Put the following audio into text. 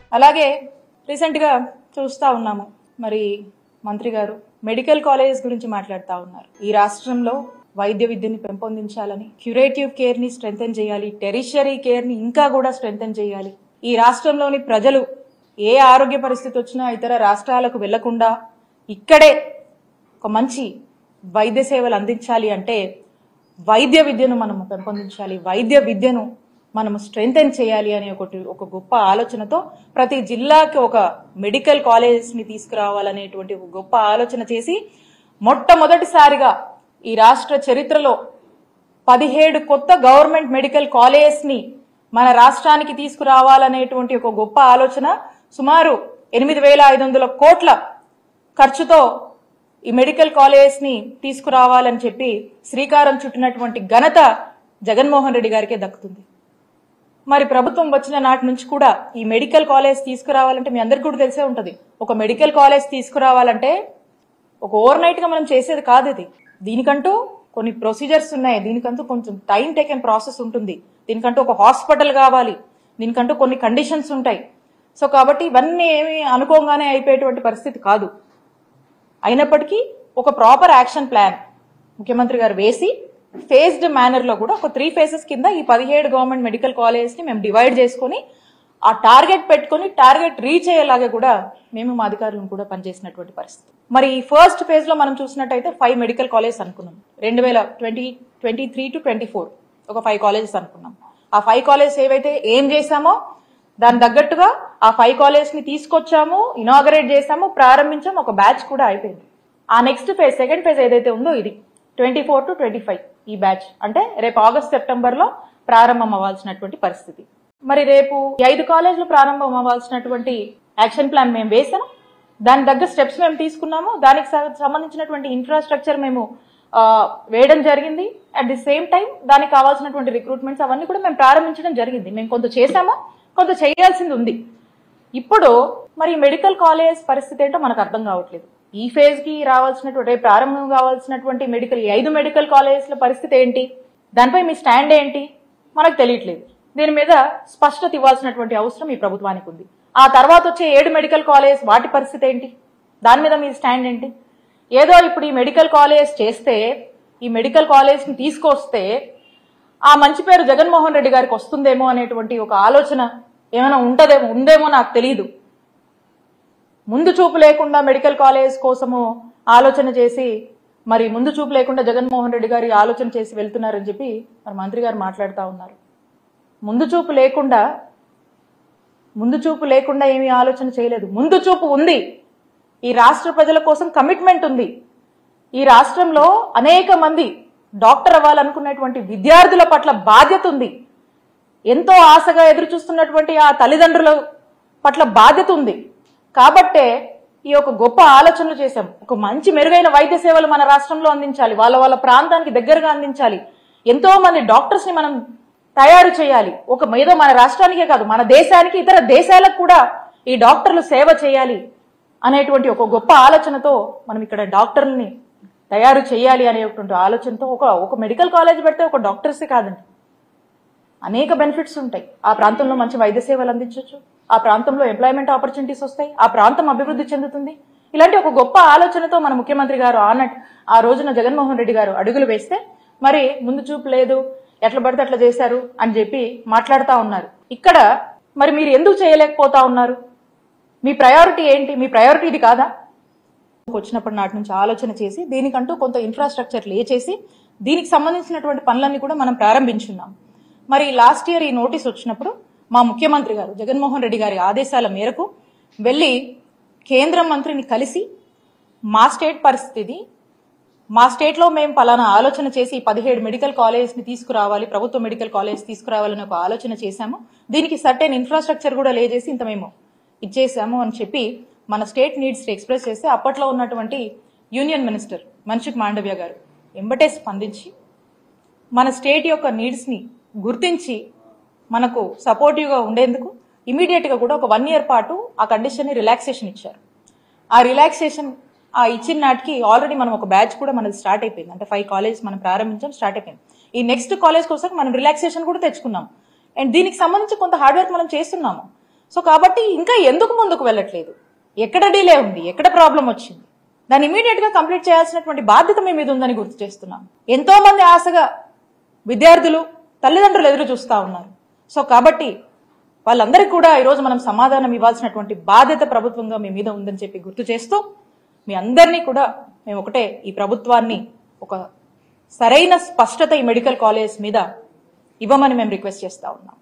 అలాగే రీసెంట్గా చూస్తూ ఉన్నాము మరి మంత్రి గారు మెడికల్ కాలేజ్ గురించి మాట్లాడుతూ ఉన్నారు ఈ రాష్ట్రంలో వైద్య విద్యని పెంపొందించాలని క్యూరేటివ్ కేర్ ని స్ట్రెంగ్తెన్ చేయాలి టెరిషరీ కేర్ ని ఇంకా కూడా స్ట్రెంగ్తెన్ చేయాలి ఈ రాష్ట్రంలోని ప్రజలు ఏ ఆరోగ్య పరిస్థితి వచ్చినా ఇతర రాష్ట్రాలకు వెళ్లకుండా ఇక్కడే ఒక మంచి వైద్య సేవలు అందించాలి అంటే వైద్య విద్యను మనము పెంపొందించాలి వైద్య విద్యను మనము స్ట్రెంగ్తెన్ చేయాలి అనే ఒకటి ఒక గొప్ప ఆలోచనతో ప్రతి జిల్లాకి ఒక మెడికల్ కాలేజెస్ ని తీసుకురావాలనేటువంటి ఒక గొప్ప ఆలోచన చేసి మొట్టమొదటిసారిగా ఈ రాష్ట్ర చరిత్రలో పదిహేడు కొత్త గవర్నమెంట్ మెడికల్ కాలేజెస్ ని మన రాష్ట్రానికి తీసుకురావాలనేటువంటి ఒక గొప్ప ఆలోచన సుమారు ఎనిమిది వేల ఐదు వందల కోట్ల ఖర్చుతో ఈ మెడికల్ కాలేజెస్ ని తీసుకురావాలని చెప్పి శ్రీకారం చుట్టినటువంటి ఘనత జగన్మోహన్ రెడ్డి గారికే దక్కుతుంది మరి ప్రభుత్వం వచ్చిన నాటి నుంచి కూడా ఈ మెడికల్ కాలేజ్ తీసుకురావాలంటే మీ అందరికీ కూడా తెలిసే ఉంటది ఒక మెడికల్ కాలేజ్ తీసుకురావాలంటే ఒక ఓవర్ నైట్ గా మనం చేసేది కాదు ఇది దీనికంటూ కొన్ని ప్రొసీజర్స్ ఉన్నాయి దీనికంటూ కొంచెం టైం టేకెన్ ప్రాసెస్ ఉంటుంది దీనికంటూ ఒక హాస్పిటల్ కావాలి దీనికంటూ కొన్ని కండిషన్స్ ఉంటాయి సో కాబట్టి ఇవన్నీ ఏమి అనుకోగానే అయిపోయేటువంటి పరిస్థితి కాదు అయినప్పటికీ ఒక ప్రాపర్ యాక్షన్ ప్లాన్ ముఖ్యమంత్రి గారు వేసి ఫేజ్డ్ మేనర్ లో కూడా ఒక త్రీ ఫేజెస్ కింద ఈ పదిహేడు గవర్నమెంట్ మెడికల్ కాలేజెస్ ని మేము డివైడ్ చేసుకొని ఆ టార్గెట్ పెట్టుకొని టార్గెట్ రీచ్ అయ్యేలాగా కూడా మేము మా అధికారులను కూడా పనిచేసినటువంటి పరిస్థితి మరి ఈ ఫస్ట్ ఫేజ్ లో మనం చూసినట్టయితే ఫైవ్ మెడికల్ కాలేజ్ అనుకున్నాం రెండు వేల twenty twenty three to twenty four ఒక ఫైవ్ కాలేజెస్ అనుకున్నాం ఆ ఫైవ్ కాలేజెస్ ఏవైతే ఏం చేశామో దాని తగ్గట్టుగా ఆ ఫైవ్ కాలేజెస్ ని తీసుకొచ్చాము ఇనాగరేట్ చేశాము ప్రారంభించాము ఒక బ్యాచ్ కూడా అయిపోయింది ఆ నెక్స్ట్ ఫేజ్ సెకండ్ ఫేజ్ ఏదైతే ఉందో ఇది twenty four to twenty five ఈ బ్యాచ్ అంటే రేపు ఆగస్ట్ సెప్టెంబర్ లో ప్రారంభం అవ్వాల్సినటువంటి పరిస్థితి మరి రేపు ఈ ఐదు కాలేజీలు ప్రారంభం అవ్వాల్సినటువంటి యాక్షన్ ప్లాన్ మేము వేసాం దాని తగ్గ స్టెప్స్ మేము తీసుకున్నాము దానికి స- సంబంధించినటువంటి ఇన్ఫ్రాస్ట్రక్చర్ మేము ఆ, వేయడం జరిగింది అట్ ది సేమ్ టైం దానికి కావాల్సినటువంటి రిక్రూట్మెంట్స్ అవన్నీ కూడా మేము ప్రారంభించడం జరిగింది మేము కొంత చేసాము కొంత చేయాల్సింది ఉంది ఇప్పుడు మరి మెడికల్ కాలేజ్ పరిస్థితి ఏంటో మనకు అర్థం కావట్లేదు ఈ ఫేజ్ కి రావాల్సినటువంటి రేపు ప్రారంభం కావాల్సినటువంటి మెడికల్ ఈ ఐదు మెడికల్ కాలేజెస్ల పరిస్థితి ఏంటి దానిపై మీ స్టాండ్ ఏంటి మనకు తెలియట్లేదు దీని మీద స్పష్టత ఇవ్వాల్సినటువంటి అవసరం ఈ ప్రభుత్వానికి ఉంది ఆ తర్వాత వచ్చే ఏడు మెడికల్ కాలేజ్ వాటి పరిస్థితి ఏంటి దాని మీద మీ స్టాండ్ ఏంటి ఏదో ఇప్పుడు ఈ మెడికల్ కాలేజ్ చేస్తే ఈ మెడికల్ కాలేజ్ ని తీసుకొస్తే ఆ మంచి పేరు జగన్మోహన్ రెడ్డి గారికి వస్తుందేమో అనేటువంటి ఒక ఆలోచన ఏమైనా ఉంటదేమో ఉందేమో నాకు తెలియదు ముందు చూపు లేకుండా మెడికల్ కాలేజ్ కోసము ఆలోచన చేసి మరి ముందు చూపు లేకుండా జగన్మోహన్ రెడ్డి గారి ఆలోచన చేసి వెళ్తున్నారని చెప్పి మరి మంత్రి గారు మాట్లాడుతూ ఉన్నారు ముందు చూపు లేకుండా ముందు చూపు లేకుండా ఏమీ ఆలోచన చేయలేదు ముందు చూపు ఉంది ఈ రాష్ట్ర ప్రజల కోసం కమిట్మెంట్ ఉంది ఈ రాష్ట్రంలో అనేక మంది డాక్టర్ అవ్వాలనుకున్నటువంటి విద్యార్థుల పట్ల బాధ్యత ఉంది ఎంతో ఆశగా ఎదురు చూస్తున్నటువంటి ఆ తల్లిదండ్రుల పట్ల బాధ్యత ఉంది కాబట్టే ఈ యొక్క గొప్ప ఆలోచనలు చేశాం ఒక మంచి మెరుగైన వైద్య సేవలు మన రాష్ట్రంలో అందించాలి వాళ్ళ వాళ్ళ ప్రాంతానికి దగ్గరగా అందించాలి ఎంతో మంది డాక్టర్స్ ని మనం తయారు చేయాలి ఒక ఏదో మన రాష్ట్రానికే కాదు మన దేశానికి ఇతర దేశాలకు కూడా ఈ డాక్టర్లు సేవ చేయాలి అనేటువంటి ఒక గొప్ప ఆలోచనతో మనం ఇక్కడ డాక్టర్లని తయారు చేయాలి అనేటువంటి ఆలోచనతో ఒక ఒక మెడికల్ కాలేజ్ పెడితే ఒక డాక్టర్సే కాదండి అనేక బెనిఫిట్స్ ఉంటాయి ఆ ప్రాంతంలో మంచి వైద్య సేవలు అందించవచ్చు ఆ ప్రాంతంలో ఎంప్లాయ్మెంట్ ఆపర్చునిటీస్ వస్తాయి ఆ ప్రాంతం అభివృద్ధి చెందుతుంది ఇలాంటి ఒక గొప్ప ఆలోచనతో మన ముఖ్యమంత్రి గారు ఆనట్ ఆ రోజున జగన్మోహన్ రెడ్డి గారు అడుగులు వేస్తే మరి ముందు చూపు లేదు ఎట్లా పడితే అట్లా చేశారు అని చెప్పి మాట్లాడుతూ ఉన్నారు ఇక్కడ మరి మీరు ఎందుకు చేయలేకపోతా ఉన్నారు మీ ప్రయారిటీ ఏంటి మీ ప్రయారిటీ ఇది కాదా వచ్చినప్పటి నాటి నుంచి ఆలోచన చేసి దీనికంటూ కొంత ఇన్ఫ్రాస్ట్రక్చర్ లే చేసి దీనికి సంబంధించినటువంటి పనులన్నీ కూడా మనం ప్రారంభించున్నాం మరి లాస్ట్ ఇయర్ ఈ నోటీస్ వచ్చినప్పుడు మా ముఖ్యమంత్రి గారు జగన్మోహన్ రెడ్డి గారి ఆదేశాల మేరకు వెళ్ళి కేంద్ర మంత్రిని కలిసి మా స్టేట్ పరిస్థితి ఇది. మా స్టేట్ లో మేము పలానా ఆలోచన చేసి పదిహేడు మెడికల్ కాలేజ్ ని తీసుకురావాలి ప్రభుత్వ మెడికల్ కాలేజ్ తీసుకురావాలని ఒక ఆలోచన చేశాము దీనికి సర్టెన్ ఇన్ఫ్రాస్ట్రక్చర్ కూడా లే చేసి ఇంత మేము ఇచ్చేసాము అని చెప్పి మన స్టేట్ నీడ్స్ ఎక్స్ప్రెస్ చేస్తే అప్పట్లో ఉన్నటువంటి యూనియన్ మినిస్టర్ మన్సుఖ్ మాండవ్య గారు ఎంబటే స్పందించి మన స్టేట్ యొక్క నీడ్స్ ని గుర్తించి మనకు సపోర్టివ్ గా ఉండేందుకు ఇమీడియట్ గా కూడా ఒక వన్ ఇయర్ పాటు ఆ కండిషన్ ని రిలాక్సేషన్ ఇచ్చారు ఆ రిలాక్సేషన్ ఆ ఇచ్చిన నాటికి ఆల్రెడీ మనం ఒక బ్యాచ్ కూడా మనది స్టార్ట్ అయిపోయింది అంటే ఫైవ్ కాలేజ్ మనం ప్రారంభించాం స్టార్ట్ అయిపోయింది ఈ నెక్స్ట్ కాలేజ్ కోసం మనం రిలాక్సేషన్ కూడా తెచ్చుకున్నాం అండ్ దీనికి సంబంధించి కొంత హార్డ్ వర్క్ మనం చేస్తున్నాము సో కాబట్టి ఇంకా ఎందుకు ముందుకు వెళ్ళట్లేదు ఎక్కడ డిలే ఉంది ఎక్కడ ప్రాబ్లం వచ్చింది దాన్ని ఇమీడియట్ గా కంప్లీట్ చేయాల్సినటువంటి బాధ్యత మీ మీద ఉందని గుర్తు చేస్తున్నాం ఎంతో మంది ఆశగా విద్యార్థులు తల్లిదండ్రులు ఎదురు చూస్తా ఉన్నారు సో కాబట్టి వాళ్ళందరికీ కూడా ఈరోజు మనం సమాధానం ఇవ్వాల్సినటువంటి బాధ్యత ప్రభుత్వంగా మీ మీద ఉందని చెప్పి గుర్తు చేస్తూ మీ అందరినీ కూడా మేము ఒకటే ఈ ప్రభుత్వాన్ని ఒక సరైన స్పష్టత ఈ మెడికల్ కాలేజ్ మీద ఇవ్వమని మేము రిక్వెస్ట్ చేస్తా ఉన్నాం